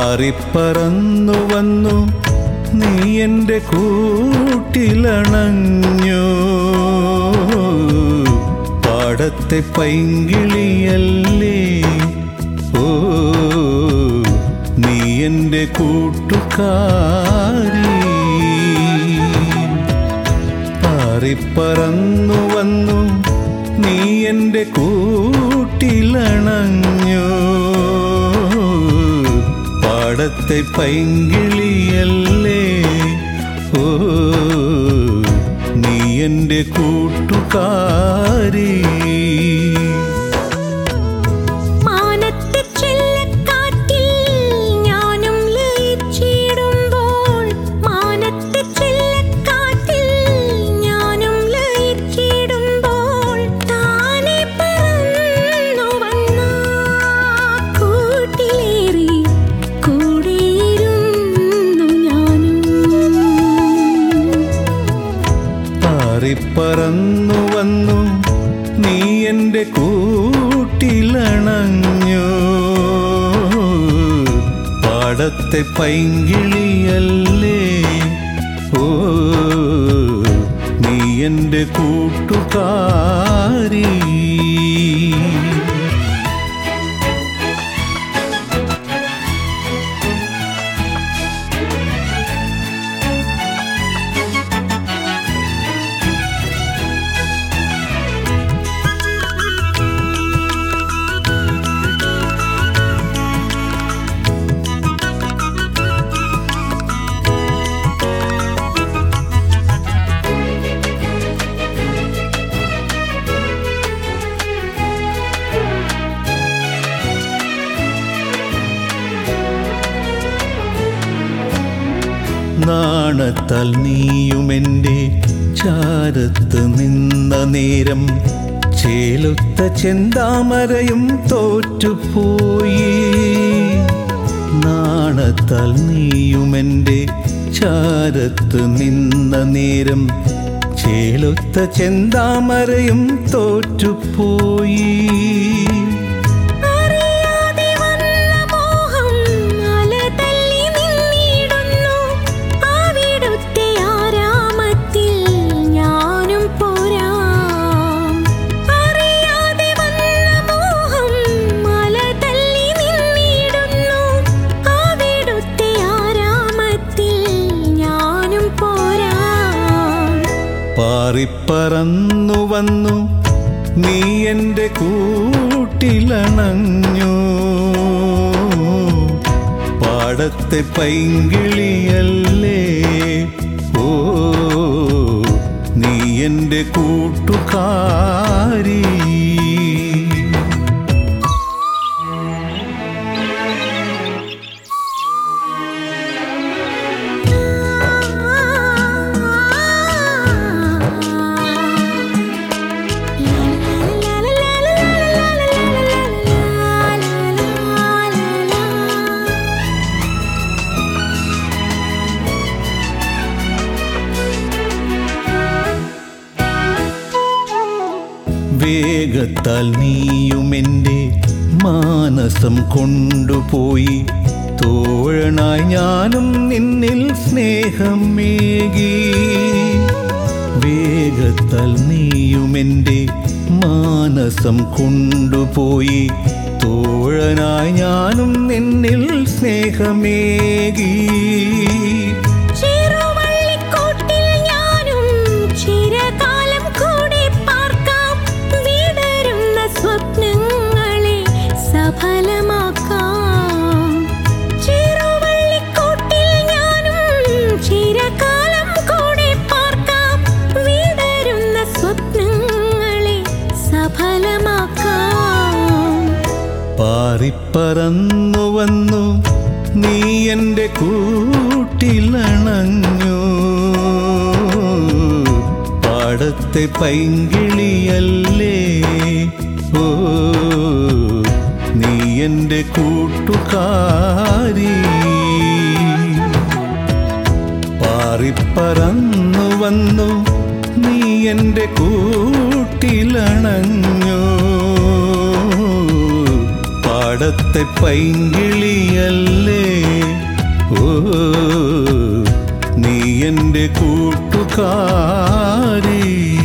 പാറിപ്പറന്നു വന്നു നീ എൻ്റെ കൂട്ടിലണഞ്ഞു പാടത്തെ പൈങ്കിളിയല്ലേ ഓ നീ എൻ്റെ കൂട്ടുകാരി പാറിപ്പറന്നു വന്നു നീ എൻ്റെ കൂട്ടിലണഞ്ഞു പാടത്തെ പൈങ്കിളിയല്ലേ ഓ നീ എൻ്റെ കൂട്ടുകാരി മാനത്തെ ചെല്ലക്കാറ്റിൽ ഞാനും ലയിച്ചിടുമ്പോൾ മാനത്തെ ചെല്ലക്കാറ്റിൽ ഞാനും ലയിച്ചിടുമ്പോൾ താനെ പറന്നു വന്ന കൂട്ടിലേറി കൂടെയിരുന്നു ഞാനും പാറിപ്പറന്നു വന്നു നീ എൻ്റെ കൂട്ടിലണഞ്ഞു പാടത്തെ പൈങ്കിളിയല്ലേ ഓ നീ എൻ്റെ കൂട്ടുകാരി നാണത്താൽ നീയുമെൻ്റെ ചാരത്ത് നിന്ന നേരം ചേലുത്ത ചെന്താമരയും തോറ്റുപോയി നാണത്താൽ നീയുമെൻ്റെ ചാരത്ത് നിന്ന നേരം ചേലുത്ത ചെന്താമരയും തോറ്റുപോയി അറിയാതെ വന്ന മോഹം അലതല്ലി നിന്നിടുന്നു അവിടുത്തെ ആരാമത്തിൽ ഞാനും പോരാം അറിയാതെ വന്ന മോഹം അലതല്ലി നിന്നിടുന്നു അവിടുത്തെ ആരാമത്തിൽ ഞാനും പോരാം പാറിപ്പറന്നു വന്നു നീ എൻ്റെ കൂട്ടിലണഞ്ഞു പാടത്തെ പൈങ്കിളിയല്ലേ ഓ നീ എൻ്റെ കൂട്ടുകാരി വേഗത്താൽ നീയുമെൻ്റെ മാനസം കൊണ്ടുപോയി തോഴനായി ഞാനും നിന്നിൽ സ്നേഹമേകി വേഗത്താൽ നീയുമെൻ്റെ മാനസം കൊണ്ടുപോയി തോഴനായി ഞാനും നിന്നിൽ സ്നേഹമേകി ചെറുവള്ളിക്കൂട്ടിൽ ഞാനും ചിരകാലം കൂടെ പാർക്കാം വിടരുന്ന സ്വപ്നങ്ങളെ സഫലമാക്കാം ചെറുവള്ളിക്കൂട്ടിൽ ഞാനും ചിരകാലം കൂടെ പാർക്കാം വിടരുന്ന സ്വപ്നങ്ങളെ സഫലമാക്കാം പാറിപ്പറന്നു വന്നു നീ എൻ്റെ കൂട്ടിലണഞ്ഞു പാടത്തെ പൈങ്കിളിയല്ലേ ഓ നീ എൻ്റെ കൂട്ടുകാരി പാറിപ്പറന്നു വന്നു നീ എൻ്റെ കൂട്ടിലണഞ്ഞു പാട പാടത്തെ പൈങ്കിളിയല്ലേ ഓ നീ എൻ്റെ കൂട്ടുകാരി